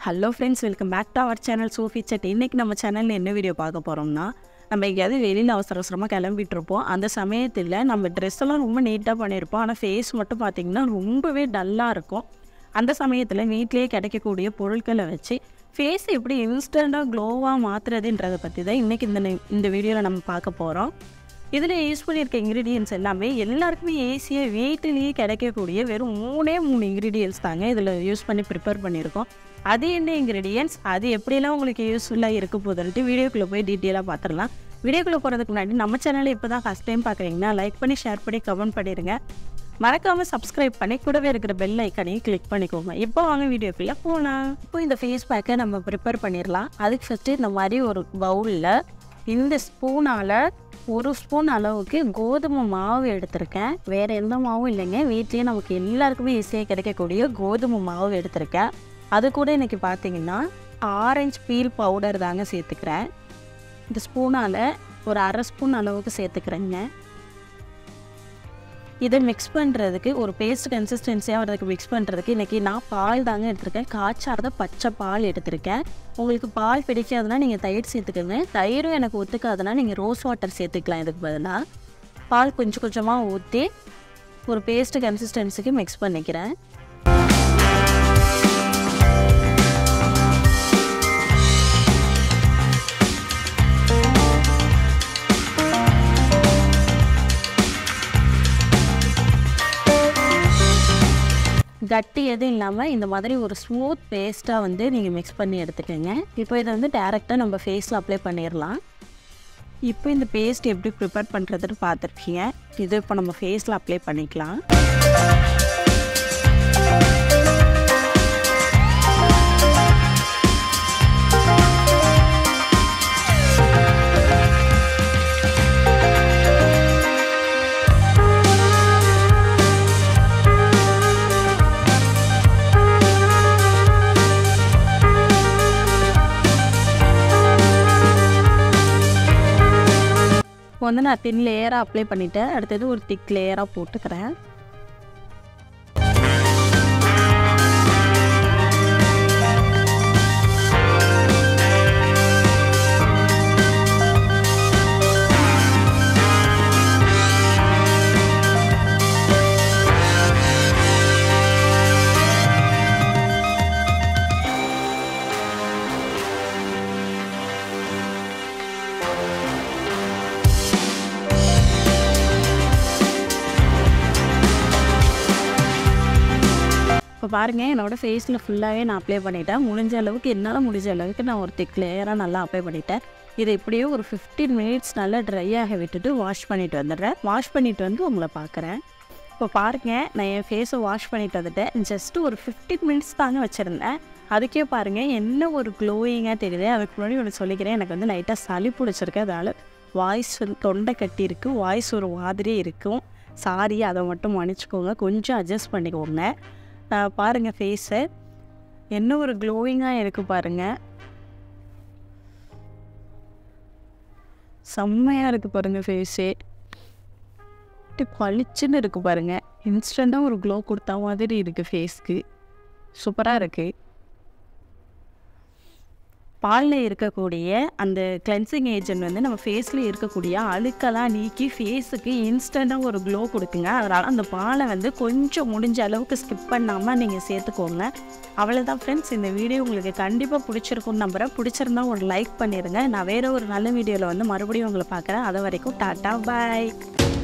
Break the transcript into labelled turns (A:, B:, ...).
A: hello friends welcome back to our channel சூஃபி சட் இன்றைக்கி நம்ம சேனலில் என்ன வீடியோ பார்க்க போகிறோம்னா நம்ம எங்கேயாவது வெளியில் அவசர அவசரமாக கிளம்பிட்டு இருப்போம் அந்த சமயத்தில் நம்ம ட்ரெஸ் எல்லாம் ரொம்ப நீட்டாக பண்ணியிருப்போம் ஆனால் ஃபேஸ் மட்டும் பார்த்திங்கன்னா ரொம்பவே டல்லாக இருக்கும் அந்த சமயத்தில் வீட்டிலேயே கிடைக்கக்கூடிய பொருட்களை வச்சு ஃபேஸ் எப்படி இன்ஸ்டண்ட்டாக க்ளோவாக மாற்றுறதுன்றதை பற்றி தான் இன்றைக்கி இந்த நி- இந்த வீடியோவில் நம்ம பார்க்க போகிறோம் இதில் யூஸ் பண்ணியிருக்க இன்க்ரீடியன்ஸ் எல்லாமே எல்லாருக்குமே ஈஸியாக வீட்டிலேயே கிடைக்கக்கூடிய வெறும் மூணே மூணு இன்க்ரீடியன்ஸ் தாங்க இதில் யூஸ் பண்ணி ப்ரிப்பேர் பண்ணியிருக்கோம் அது என்ன இன்க்ரீடியன்ஸ் அது எப்படிலாம் உங்களுக்கு யூஸ்ஃபுல்லாக இருக்க போதுன்ட்டு வீடியோக்குள்ளே போய் டீட்டெயிலாக பார்த்துடலாம் வீடியோக்குள்ளே போகிறதுக்கு முன்னாடி நம்ம சேனலை இப்போ தான் ஃபஸ்ட் டைம் பார்க்குறீங்கன்னா லைக் பண்ணி ஷேர் பண்ணி கமெண்ட் பண்ணிடுங்க மறக்காமல் சப்ஸ்கிரைப் பண்ணி கூடவே இருக்கிற பெல் ஐக்கனையும் கிளிக் பண்ணிக்கோங்க இப்போ வாங்க வீடியோக்குள்ளே போகலாம் இப்போ இந்த ஃபேஸ் பேக்கை நம்ம ப்ரிப்பேர் பண்ணிடலாம் அதுக்கு ஃபஸ்ட்டு இந்த மாதிரி ஒரு பவுலில் இந்த ஸ்பூனால் ஒரு ஸ்பூன் அளவுக்கு கோதுமை மாவு எடுத்திருக்கேன் வேறு எந்த மாவும் இல்லைங்க வீட்லேயே நமக்கு எல்லாருக்குமே ஈஸியாக கிடைக்கக்கூடிய கோதுமை மாவு எடுத்திருக்கேன் அது கூட இன்றைக்கி பார்த்தீங்கன்னா ஆரஞ்சு பீல் பவுடர் தாங்க சேர்த்துக்கிறேன் இந்த ஸ்பூனால் ஒரு அரை ஸ்பூன் அளவுக்கு சேர்த்துக்கிறேங்க இதை மிக்ஸ் பண்ணுறதுக்கு ஒரு பேஸ்ட் கன்சிஸ்டன்சியாக வரதுக்கு மிக்ஸ் பண்ணுறதுக்கு இன்றைக்கி நான் பால் தாங்க எடுத்திருக்கேன் காய்ச்சாத பச்சை பால் எடுத்திருக்கேன் உங்களுக்கு பால் பிடிக்காதுன்னா நீங்கள் தயிர் சேர்த்துக்கோங்க தயிரும் எனக்கு ஒத்துக்காதுன்னா நீங்கள் ரோஸ் வாட்டர் சேர்த்துக்கலாம் இதுக்கு பதிலாக பால் கொஞ்சம் கொஞ்சமாக ஊற்றி ஒரு பேஸ்ட் கன்சிஸ்டன்சிக்கு மிக்ஸ் பண்ணிக்கிறேன் கட்டி எதுவும் இல்லாமல் இந்த மாதிரி ஒரு ஸ்மூத் பேஸ்ட்டாக வந்து நீங்கள் மிக்ஸ் பண்ணி எடுத்துக்கோங்க இப்போ இதை வந்து டேரெக்டாக நம்ம ஃபேஸில் அப்ளை பண்ணிடலாம் இப்போ இந்த பேஸ்ட் எப்படி ப்ரிப்பேர் பண்ணுறதுன்னு பார்த்துருக்கீங்க இது இப்போ நம்ம ஃபேஸில் அப்ளை பண்ணிக்கலாம் இப்போ வந்து நான் தின் லேயராக அப்ளை பண்ணிவிட்டேன் அடுத்தது ஒரு திக் லேயராக போட்டுக்கிறேன் இப்போ பாருங்கள் என்னோட ஃபேஸில் ஃபுல்லாகவே நான் அப்ளை பண்ணிட்டேன் முடிஞ்ச அளவுக்கு என்னால் முடிஞ்ச அளவுக்கு நான் ஒரு திக் லேயராக நல்லா அப்ளை பண்ணிட்டேன் இதை இப்படியே ஒரு ஃபிஃப்டீன் மினிட்ஸ் நல்லா ட்ரை ஆக விட்டுட்டு வாஷ் பண்ணிட்டு வந்துடுறேன் வாஷ் பண்ணிட்டு வந்து உங்களை பார்க்குறேன் இப்போ பாருங்கள் நான் என் ஃபேஸை வாஷ் பண்ணிட்டு வந்துட்டேன் ஜஸ்ட்டு ஒரு ஃபிஃப்டீன் மினிட்ஸ் தாங்க வச்சுருந்தேன் அதுக்கே பாருங்கள் என்ன ஒரு க்ளோயிங்காக தெரியுது அதுக்கு முன்னாடி ஒன்று சொல்லிக்கிறேன் எனக்கு வந்து லைட்டாக சளி பிடிச்சிருக்கு அதனால் வாய்ஸ் தொண்டை கட்டி இருக்குது வாய்ஸ் ஒரு மாதிரி இருக்கும் சாரி அதை மட்டும் மன்னிச்சுக்கோங்க கொஞ்சம் அட்ஜஸ்ட் பண்ணிக்கோங்க நான் பாருங்கள் ஃபேஸை என்ன ஒரு க்ளோயிங்காக இருக்குது பாருங்கள் செம்மையாக இருக்குது பாருங்கள் ஃபேஸே பளிச்சுன்னு இருக்குது பாருங்கள் இன்ஸ்டண்ட்டாக ஒரு க்ளோ கொடுத்த மாதிரி இருக்குது ஃபேஸ்க்கு சூப்பராக இருக்குது பாலில் இருக்கக்கூடிய அந்த கிளென்சிங் ஏஜென்ட் வந்து நம்ம ஃபேஸில் இருக்கக்கூடிய அழுக்கெல்லாம் நீக்கி ஃபேஸுக்கு இன்ஸ்டண்ட்டாக ஒரு க்ளோ கொடுக்குங்க அதனால் அந்த பாலை வந்து கொஞ்சம் முடிஞ்ச அளவுக்கு ஸ்கிப் பண்ணாமல் நீங்கள் சேர்த்துக்கோங்க அவ்வளோதான் ஃப்ரெண்ட்ஸ் இந்த வீடியோ உங்களுக்கு கண்டிப்பாக பிடிச்சிருக்கும்னு நம்புகிறேன் பிடிச்சிருந்தா ஒரு லைக் பண்ணிடுங்க நான் வேறு ஒரு நல்ல வீடியோவில் வந்து மறுபடியும் உங்களை பார்க்குறேன் அது வரைக்கும் டாட்டா பாய்